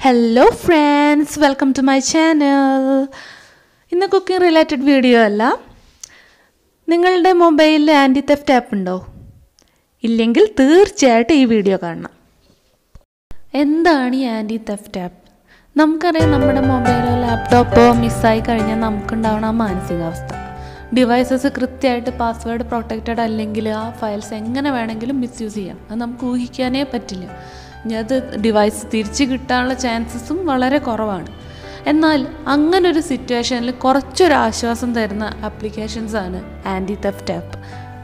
hello friends welcome to my channel ഇന്ന് cooking related video അല്ല നിങ്ങളുടെ മൊബൈലിൽ ആൻറ്റി തെഫ്റ്റ് ആപ്പ് ഉണ്ടോ ഇല്ലെങ്കിൽ തീർച്ചയായിട്ടും ഈ വീഡിയോ കാണണം എന്താണ് ഈ ആൻറ്റി തെഫ്റ്റ് ആപ്പ് നമുക്കറിയാം നമ്മുടെ മൊബൈലോ ലാപ്ടോപ്പോ മിസ്സായി കഴിഞ്ഞാൽ നമുക്കുണ്ടാവണ ആ മാനസികാവസ്ഥ ഡിവൈസസ് കൃത്യമായിട്ട് പാസ്വേഡ് പ്രൊട്ടക്റ്റഡ് അല്ലെങ്കിൽ ആ ഫയൽസ് എങ്ങനെ വേണമെങ്കിലും മിസ്യൂസ് ചെയ്യാം അത് നമുക്ക് ഊഹിക്കാനേ പറ്റില്ല ഇനി അത് ഡിവൈസ് തിരിച്ച് കിട്ടാനുള്ള ചാൻസസും വളരെ കുറവാണ് എന്നാൽ അങ്ങനൊരു സിറ്റുവേഷനിൽ കുറച്ചൊരു ആശ്വാസം തരുന്ന ആപ്ലിക്കേഷൻസ് ആണ് ആൻറ്റി തെഫ്റ്റ് ആപ്പ്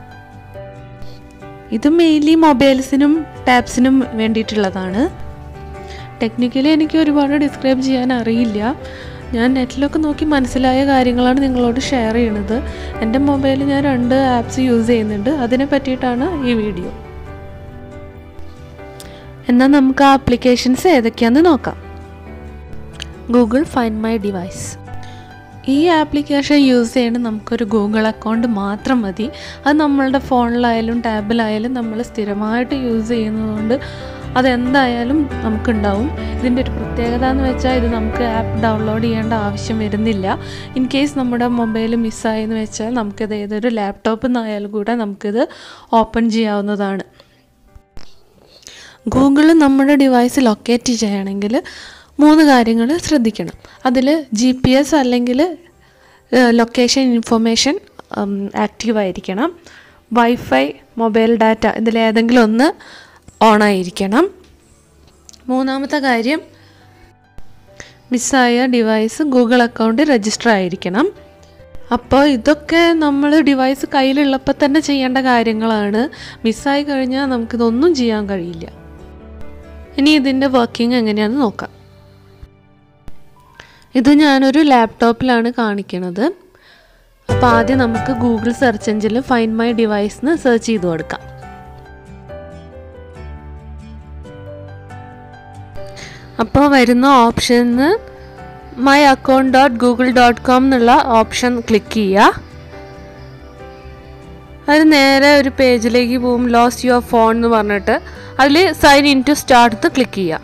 ഇത് മെയിൻലി മൊബൈൽസിനും ടാബ്സിനും വേണ്ടിയിട്ടുള്ളതാണ് ടെക്നിക്കലി എനിക്ക് ഒരുപാട് ഡിസ്ക്രൈബ് ചെയ്യാൻ അറിയില്ല ഞാൻ നെറ്റിലൊക്കെ നോക്കി മനസ്സിലായ കാര്യങ്ങളാണ് നിങ്ങളോട് ഷെയർ ചെയ്യണത് എൻ്റെ മൊബൈലിൽ ഞാൻ രണ്ട് ആപ്സ് യൂസ് ചെയ്യുന്നുണ്ട് അതിനെ പറ്റിയിട്ടാണ് ഈ വീഡിയോ എന്നാൽ നമുക്ക് ആ ആപ്ലിക്കേഷൻസ് ഏതൊക്കെയാണെന്ന് നോക്കാം ഗൂഗിൾ ഫൈൻഡ് മൈ ഡിവൈസ് ഈ ആപ്ലിക്കേഷൻ യൂസ് ചെയ്യണ നമുക്കൊരു ഗൂഗിൾ അക്കൗണ്ട് മാത്രം മതി അത് നമ്മളുടെ ഫോണിലായാലും ടാബിലായാലും നമ്മൾ സ്ഥിരമായിട്ട് യൂസ് ചെയ്യുന്നതുകൊണ്ട് അതെന്തായാലും നമുക്കുണ്ടാവും ഇതിൻ്റെ ഒരു പ്രത്യേകത എന്ന് വെച്ചാൽ ഇത് നമുക്ക് ആപ്പ് ഡൗൺലോഡ് ചെയ്യേണ്ട ആവശ്യം വരുന്നില്ല ഇൻ കേസ് നമ്മുടെ മൊബൈൽ മിസ്സായെന്ന് വെച്ചാൽ നമുക്കിത് ഏതൊരു ലാപ്ടോപ്പിൽ നിന്നായാലും കൂടെ നമുക്കിത് ഓപ്പൺ ചെയ്യാവുന്നതാണ് ഗൂഗിൾ നമ്മുടെ ഡിവൈസ് ലൊക്കേറ്റ് ചെയ്യണമെങ്കിൽ മൂന്ന് കാര്യങ്ങൾ ശ്രദ്ധിക്കണം അതിൽ ജി പി എസ് അല്ലെങ്കിൽ ലൊക്കേഷൻ ഇൻഫർമേഷൻ ആക്റ്റീവ് ആയിരിക്കണം വൈഫൈ മൊബൈൽ ഡാറ്റ ഇതിലേതെങ്കിലും ഒന്ന് ഓൺ ആയിരിക്കണം മൂന്നാമത്തെ കാര്യം മിസ്സായ ഡിവൈസ് ഗൂഗിൾ അക്കൗണ്ട് രജിസ്റ്റർ ആയിരിക്കണം അപ്പോൾ ഇതൊക്കെ നമ്മൾ ഡിവൈസ് കയ്യിലുള്ളപ്പോൾ തന്നെ ചെയ്യേണ്ട കാര്യങ്ങളാണ് മിസ്സായി കഴിഞ്ഞാൽ നമുക്കിതൊന്നും ചെയ്യാൻ കഴിയില്ല ഇനി ഇതിൻ്റെ വർക്കിംഗ് എങ്ങനെയാണെന്ന് നോക്കാം ഇത് ഞാനൊരു ലാപ്ടോപ്പിലാണ് കാണിക്കുന്നത് അപ്പോൾ ആദ്യം നമുക്ക് ഗൂഗിൾ സെർച്ച് എഞ്ചിനിൽ ഫൈൻഡ് മൈ ഡിവൈസ് എന്ന് സെർച്ച് ചെയ്ത് കൊടുക്കാം അപ്പോൾ വരുന്ന ഓപ്ഷന്ന് my account dot Google dot com എന്നുള്ള ഓപ്ഷൻ ക്ലിക്ക് ചെയ്യുക അത് നേരെ ഒരു പേജിലേക്ക് പോകും ലോസ് യുവർ ഫോൺ എന്ന് പറഞ്ഞിട്ട് അതിൽ sign in to start click ചെയ്യുക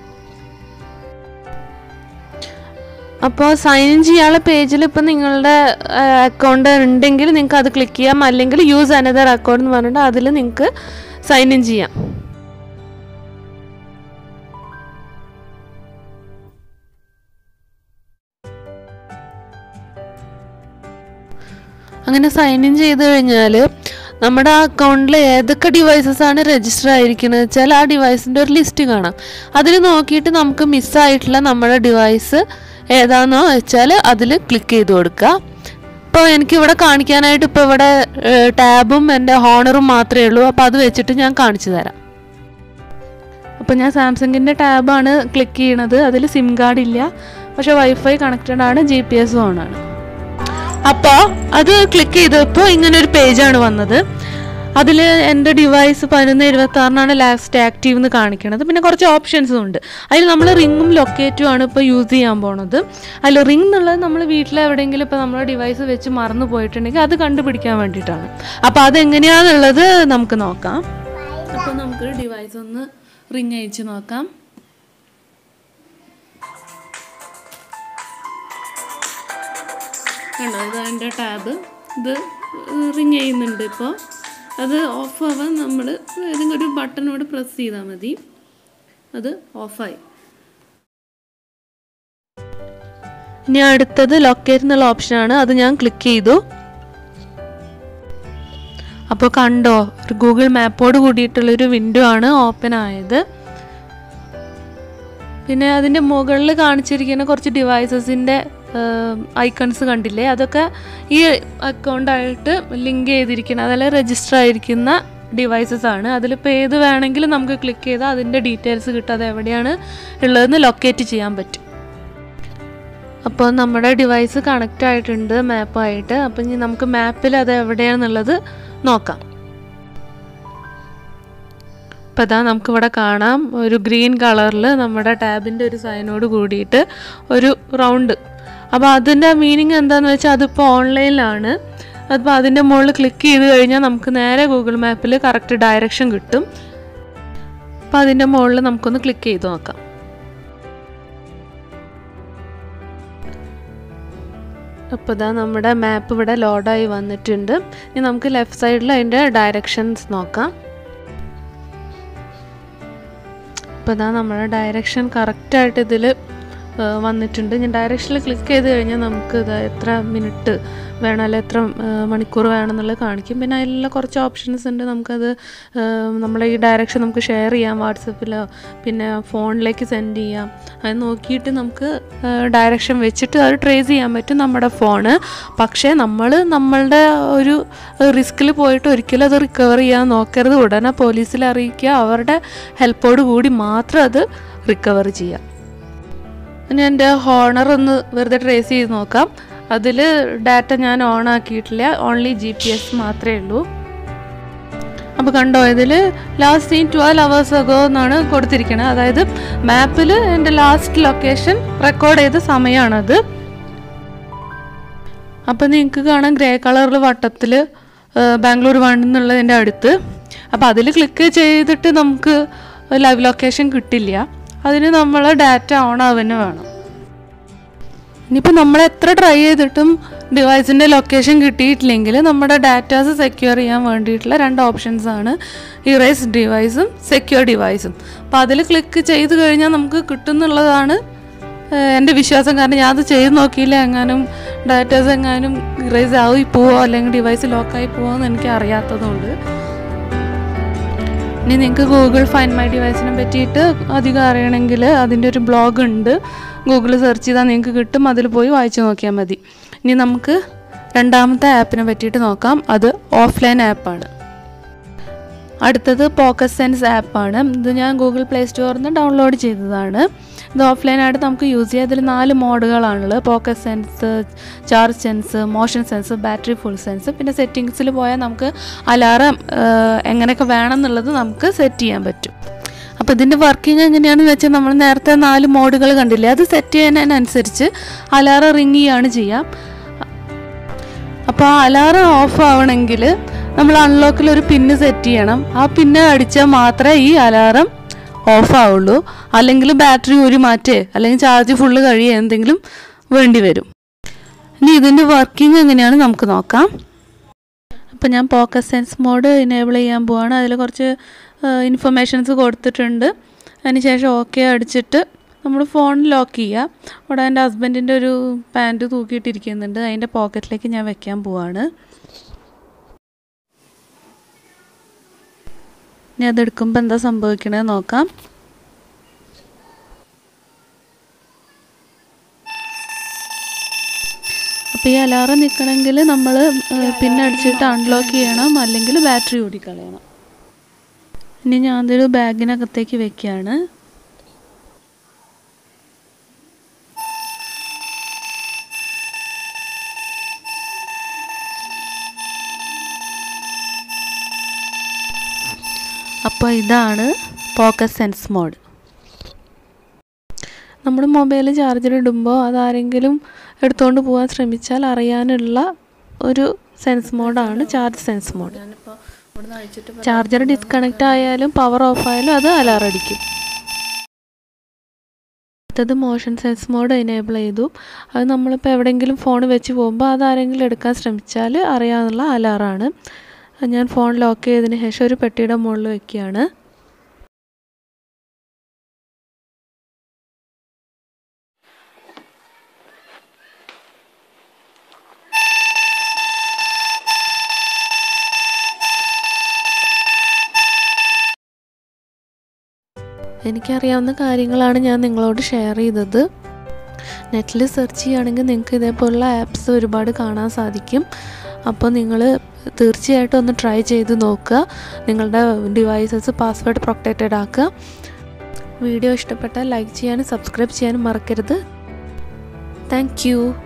അപ്പോൾ സൈൻ ഇൻ ചെയ്യാനുള്ള പേജിൽ ഇപ്പം നിങ്ങളുടെ അക്കൗണ്ട് ഉണ്ടെങ്കിൽ നിങ്ങൾക്ക് അത് ക്ലിക്ക് ചെയ്യാം അല്ലെങ്കിൽ യൂസ് അനദർ അക്കൗണ്ട് എന്ന് പറഞ്ഞിട്ട് അതിൽ നിങ്ങൾക്ക് സൈൻ ഇൻ ചെയ്യാം അങ്ങനെ സൈൻ ഇൻ ചെയ്ത് കഴിഞ്ഞാൽ നമ്മുടെ ആ അക്കൗണ്ടിൽ ഏതൊക്കെ ഡിവൈസസ് ആണ് രജിസ്റ്റർ ആയിരിക്കുന്നത് വെച്ചാൽ ആ ഡിവൈസിൻ്റെ ഒരു ലിസ്റ്റ് കാണാം അതിൽ നോക്കിയിട്ട് നമുക്ക് മിസ്സായിട്ടുള്ള നമ്മുടെ ഡിവൈസ് ഏതാണെന്നോ വെച്ചാൽ അതിൽ ക്ലിക്ക് ചെയ്ത് കൊടുക്കുക ഇപ്പോൾ എനിക്കിവിടെ കാണിക്കാനായിട്ട് ഇപ്പോൾ ഇവിടെ ടാബും എൻ്റെ ഹോണറും മാത്രമേ ഉള്ളൂ അപ്പോൾ അത് വെച്ചിട്ട് ഞാൻ കാണിച്ചു തരാം അപ്പോൾ ഞാൻ സാംസങ്ങിൻ്റെ ടാബാണ് ക്ലിക്ക് ചെയ്യണത് അതിൽ സിം കാർഡ് ഇല്ല പക്ഷേ വൈഫൈ കണക്റ്റഡ് ആണ് ജി പി എസ് ഓൺ ആണ് അപ്പോൾ അത് ക്ലിക്ക് ചെയ്തപ്പോൾ ഇങ്ങനെ ഒരു പേജാണ് വന്നത് അതിൽ എൻ്റെ ഡിവൈസ് പതിനൊന്ന് ഇരുപത്തി ആറിനാണ് ലാസ്റ്റ് ആക്റ്റീവ് എന്ന് കാണിക്കണത് പിന്നെ കുറച്ച് ഓപ്ഷൻസും ഉണ്ട് അതിൽ നമ്മൾ റിങ്ങും ലൊക്കേറ്റും ആണ് ഇപ്പോൾ യൂസ് ചെയ്യാൻ പോണത് അതിൽ റിംഗ് എന്നുള്ളത് നമ്മൾ വീട്ടിൽ എവിടെയെങ്കിലും ഇപ്പോൾ നമ്മുടെ ഡിവൈസ് വെച്ച് മറന്നു പോയിട്ടുണ്ടെങ്കിൽ അത് കണ്ടുപിടിക്കാൻ വേണ്ടിയിട്ടാണ് അപ്പോൾ അതെങ്ങനെയാണെന്നുള്ളത് നമുക്ക് നോക്കാം അപ്പോൾ നമുക്ക് ഡിവൈസ് ഒന്ന് റിങ് അയച്ച് നോക്കാം കണ്ടോ ഇത് എൻ്റെ ടാബ് ഇത് റിങ് ചെയ്യുന്നുണ്ട് ഇപ്പോൾ അത് ഓഫ് ആവാൻ നമ്മൾ ഏതെങ്കിലും ഒരു ബട്ടണോട് പ്രസ് ചെയ്താൽ മതി അത് ഓഫായി ഇനി അടുത്തത് ലൊക്കേറ്റ് എന്നുള്ള ഓപ്ഷനാണ് അത് ഞാൻ ക്ലിക്ക് ചെയ്തു അപ്പോൾ കണ്ടോ ഒരു ഗൂഗിൾ മാപ്പോട് കൂടിയിട്ടുള്ളൊരു വിൻഡോ ആണ് ഓപ്പൺ ആയത് പിന്നെ അതിൻ്റെ മുകളിൽ കാണിച്ചിരിക്കുന്ന കുറച്ച് ഡിവൈസസിൻ്റെ ഐക്കൺസ് കണ്ടില്ലേ അതൊക്കെ ഈ അക്കൗണ്ടായിട്ട് ലിങ്ക് ചെയ്തിരിക്കുന്ന അതെല്ലാം രജിസ്റ്റർ ആയിരിക്കുന്ന ഡിവൈസസ് ആണ് അതിലിപ്പോൾ ഏത് വേണമെങ്കിലും നമുക്ക് ക്ലിക്ക് ചെയ്താൽ അതിൻ്റെ ഡീറ്റെയിൽസ് കിട്ടും അത് എവിടെയാണ് ഉള്ളതെന്ന് ലൊക്കേറ്റ് ചെയ്യാൻ പറ്റും അപ്പോൾ നമ്മുടെ ഡിവൈസ് കണക്റ്റ് ആയിട്ടുണ്ട് മാപ്പായിട്ട് അപ്പം ഇനി നമുക്ക് മാപ്പിൽ അത് എവിടെയാണെന്നുള്ളത് നോക്കാം അപ്പോൾ അതാ നമുക്കിവിടെ കാണാം ഒരു ഗ്രീൻ കളറിൽ നമ്മുടെ ടാബിൻ്റെ ഒരു സൈനോട് കൂടിയിട്ട് ഒരു റൗണ്ട് അപ്പോൾ അതിൻ്റെ മീനിങ് എന്താണെന്ന് വെച്ചാൽ അതിപ്പോൾ ഓൺലൈനിലാണ് അപ്പോൾ അതിൻ്റെ മുകളിൽ ക്ലിക്ക് ചെയ്ത് കഴിഞ്ഞാൽ നമുക്ക് നേരെ ഗൂഗിൾ മാപ്പിൽ കറക്റ്റ് ഡയറക്ഷൻ കിട്ടും അപ്പോൾ അതിൻ്റെ മുകളിൽ നമുക്കൊന്ന് ക്ലിക്ക് ചെയ്ത് നോക്കാം അപ്പോൾ ഇതാ നമ്മുടെ മാപ്പ് ഇവിടെ ലോഡായി വന്നിട്ടുണ്ട് ഇനി നമുക്ക് ലെഫ്റ്റ് സൈഡിൽ അതിൻ്റെ ഡയറക്ഷൻസ് നോക്കാം അപ്പോൾ ഇതാ നമ്മുടെ ഡയറക്ഷൻ കറക്റ്റായിട്ട് ഇതിൽ വന്നിട്ടുണ്ട് ഞാൻ ഡയറക്ഷനിൽ ക്ലിക്ക് ചെയ്ത് കഴിഞ്ഞാൽ നമുക്ക് ഇതാ എത്ര മിനിറ്റ് വേണം അല്ലെ എത്ര ആ, മണിക്കൂർ വേണം എന്നുള്ളത് കാണിക്കും പിന്നെ അതിലുള്ള കുറച്ച് ഓപ്ഷൻസ് ഉണ്ട് നമുക്കത് ആ, നമ്മളെ ഈ ഡയറക്ഷൻ നമുക്ക് ഷെയർ ചെയ്യാം വാട്സപ്പിലോ പിന്നെ ഫോണിലേക്ക് സെൻഡ് ചെയ്യാം അത് നോക്കിയിട്ട് നമുക്ക് ഡയറക്ഷൻ വെച്ചിട്ട് അത് ട്രേസ് ചെയ്യാൻ പറ്റും നമ്മുടെ ഫോണ് പക്ഷേ നമ്മൾ നമ്മളുടെ ഒരു റിസ്കിൽ പോയിട്ട് ഒരിക്കലും അത് റിക്കവർ ചെയ്യാൻ നോക്കരുത് ഉടനെ പോലീസിൽ അറിയിക്കുക അവരുടെ ഹെൽപ്പോട് കൂടി മാത്രം അത് റിക്കവർ ചെയ്യാം ഇനി എൻ്റെ ഹോണർ ഒന്ന് വെറുതെ ട്രേസ് ചെയ്ത് നോക്കാം അതിൽ ഡാറ്റ ഞാൻ ഓൺ ആക്കിയിട്ടില്ല ഓൺലി ജി പി എസ് മാത്രമേ ഉള്ളൂ അപ്പോൾ കണ്ടോ ഇതിൽ last seen twelve hours ago എന്നാണ് കൊടുത്തിരിക്കുന്നത് അതായത് മാപ്പിൽ എൻ്റെ ലാസ്റ്റ് ലൊക്കേഷൻ റെക്കോർഡ് ചെയ്ത സമയമാണത് അപ്പോൾ നിങ്ങൾക്ക് കാണാം ഗ്രേ കളറിൽ വട്ടത്തിൽ ബാംഗ്ലൂർ വൺ എന്നുള്ളതിൻ്റെ അടുത്ത് അപ്പോൾ അതിൽ ക്ലിക്ക് ചെയ്തിട്ട് നമുക്ക് ലൈവ് ലൊക്കേഷൻ കിട്ടില്ല അതിന് നമ്മൾ ഡാറ്റ ഓൺ ആവുന്ന വേണം ഇനിയിപ്പോൾ നമ്മൾ എത്ര ട്രൈ ചെയ്തിട്ടും ഡിവൈസിൻ്റെ ലൊക്കേഷൻ കിട്ടിയിട്ടില്ലെങ്കിൽ നമ്മുടെ ഡാറ്റാസ് സെക്യൂർ ചെയ്യാൻ വേണ്ടിയിട്ടുള്ള രണ്ട് ഓപ്ഷൻസ് ആണ് ഇറേസ് ഡിവൈസും സെക്യൂർ ഡിവൈസും അപ്പോൾ അതിൽ ക്ലിക്ക് ചെയ്ത് കഴിഞ്ഞാൽ നമുക്ക് കിട്ടുന്നുള്ളതാണ് ഏഹ്, എൻ്റെ വിശ്വാസം കാരണം ഞാൻ അത് ചെയ്ത് നോക്കിയില്ല എങ്ങാനും ഡാറ്റാസ് എങ്ങാനും ഇറേസ് ആയി പോവോ അല്ലെങ്കിൽ ഡിവൈസ് ലോക്കായി പോവോ എന്ന് എനിക്ക് അറിയാത്തതുകൊണ്ട് ഇനി നിങ്ങൾക്ക് ഗൂഗിൾ ഫൈൻ മൈ ഡിവൈസിനെ പറ്റിയിട്ട് അധികം അറിയണമെങ്കിൽ അതിൻ്റെ ഒരു ബ്ലോഗ് ഉണ്ട് ഗൂഗിളിൽ സെർച്ച് ചെയ്താൽ നിങ്ങൾക്ക് കിട്ടും അതിൽ പോയി വായിച്ചു നോക്കിയാൽ മതി ഇനി നമുക്ക് രണ്ടാമത്തെ ആപ്പിനെ പറ്റിയിട്ട് നോക്കാം അത് ഓഫ്ലൈൻ ആപ്പാണ് അടുത്തത് പോക്കസ് സെൻസ് ആപ്പാണ് ഇത് ഞാൻ ഗൂഗിൾ പ്ലേ സ്റ്റോറിൽ നിന്ന് ഡൗൺലോഡ് ചെയ്തതാണ് ഇത് ഓഫ്ലൈനായിട്ട് നമുക്ക് യൂസ് ചെയ്യാം ഇതിൽ നാല് മോഡുകളാണുള്ളത് focus sense charge sense motion sense battery full sense പിന്നെ സെറ്റിങ്സിൽ പോയാൽ നമുക്ക് അലാറം എങ്ങനെയൊക്കെ വേണം എന്നുള്ളത് നമുക്ക് സെറ്റ് ചെയ്യാൻ പറ്റും അപ്പോൾ ഇതിൻ്റെ വർക്കിംഗ് എങ്ങനെയാണെന്ന് വെച്ചാൽ നമ്മൾ നേരത്തെ നാല് മോഡുകൾ കണ്ടില്ലേ അത് സെറ്റ് ചെയ്യുന്നതിനനുസരിച്ച് അലാറം റിങ് ചെയ്യുകയാണ് ചെയ്യാം അപ്പോൾ ആ അലാറം ഓഫ് ആവണമെങ്കിൽ നമ്മൾ അൺലോക്കിൽ ഒരു പിന്ന് സെറ്റ് ചെയ്യണം ആ പിന്ന് അടിച്ചാൽ മാത്രമേ ഈ അലാറം ഓഫ് ആവുള്ളൂ അല്ലെങ്കിൽ ബാറ്ററി ഒരു മാറ്റേ അല്ലെങ്കിൽ ചാർജ് ഫുള്ള് കഴിയേ എന്തെങ്കിലും വേണ്ടി വരും ഇനി ഇതിൻ്റെ വർക്കിംഗ് എങ്ങനെയാണ് നമുക്ക് നോക്കാം അപ്പോൾ ഞാൻ പോക്കസ് സെൻസ് മോഡ് ഇനേബിൾ ചെയ്യാൻ പോവാണ് അതിൽ കുറച്ച് ഇൻഫർമേഷൻസ് കൊടുത്തിട്ടുണ്ട് അതിനുശേഷം ഓക്കെ അടിച്ചിട്ട് നമ്മൾ ഫോൺ ലോക്ക് ചെയ്യുക അവിടെ എൻ്റെ ഹസ്ബൻഡിൻ്റെ ഒരു പാൻറ്റ് തൂക്കിയിട്ടിരിക്കുന്നുണ്ട് അതിൻ്റെ പോക്കറ്റിലേക്ക് ഞാൻ വെക്കാൻ പോവാണ് ഇനി അതെടുക്കുമ്പോൾ എന്താ സംഭവിക്കണത് നോക്കാം അപ്പോൾ ഈ അലാറം നിൽക്കണമെങ്കിൽ നമ്മൾ പിന്നെ അടിച്ചിട്ട് അൺലോക്ക് ചെയ്യണം അല്ലെങ്കിൽ ബാറ്ററി ഓടിക്കളയണം ഇനി ഞാൻ അതൊരു ബാഗിനകത്തേക്ക് വെക്കുകയാണ് അപ്പോൾ ഇതാണ് ഫോക്കസ് സെൻസ് മോഡ് നമ്മുടെ മൊബൈൽ ചാർജിലിടുമ്പോൾ അതാരെങ്കിലും എടുത്തുകൊണ്ട് പോകാൻ ശ്രമിച്ചാൽ അറിയാനുള്ള ഒരു സെൻസ് മോഡാണ് charge sense mode charger disconnect ആയാലും പവർ ഓഫ് ആയാലും അത് അലാറം അടിക്കും അടുത്തത് മോഷൻ സെൻസ് മോഡ് എനേബിൾ ചെയ്തു അത് നമ്മളിപ്പോൾ എവിടെയെങ്കിലും ഫോൺ വെച്ച് പോകുമ്പോൾ അതാരെങ്കിലും എടുക്കാൻ ശ്രമിച്ചാൽ അറിയാവുന്ന അലാറാണ് ഞാൻ ഫോൺ ലോക്ക് ചെയ്തതിന് ശേഷം ഒരു പെട്ടിയുടെ മുകളിൽ വെക്കുകയാണ് എനിക്കറിയാവുന്ന കാര്യങ്ങളാണ് ഞാൻ നിങ്ങളോട് ഷെയർ ചെയ്തത് നെറ്റിൽ സെർച്ച് ചെയ്യുകയാണെങ്കിൽ നിങ്ങൾക്ക് ഇതേപോലുള്ള ആപ്സ് ഒരുപാട് കാണാൻ സാധിക്കും അപ്പോൾ നിങ്ങൾ തീർച്ചയായിട്ടും ഒന്ന് ട്രൈ ചെയ്ത് നോക്കുക നിങ്ങളുടെ ഡിവൈസസ് പാസ്വേഡ് പ്രൊട്ടക്റ്റഡ് ആക്കുക വീഡിയോ ഇഷ്ടപ്പെട്ടാൽ ലൈക്ക് ചെയ്യാനും സബ്സ്ക്രൈബ് ചെയ്യാനും മറക്കരുത് താങ്ക്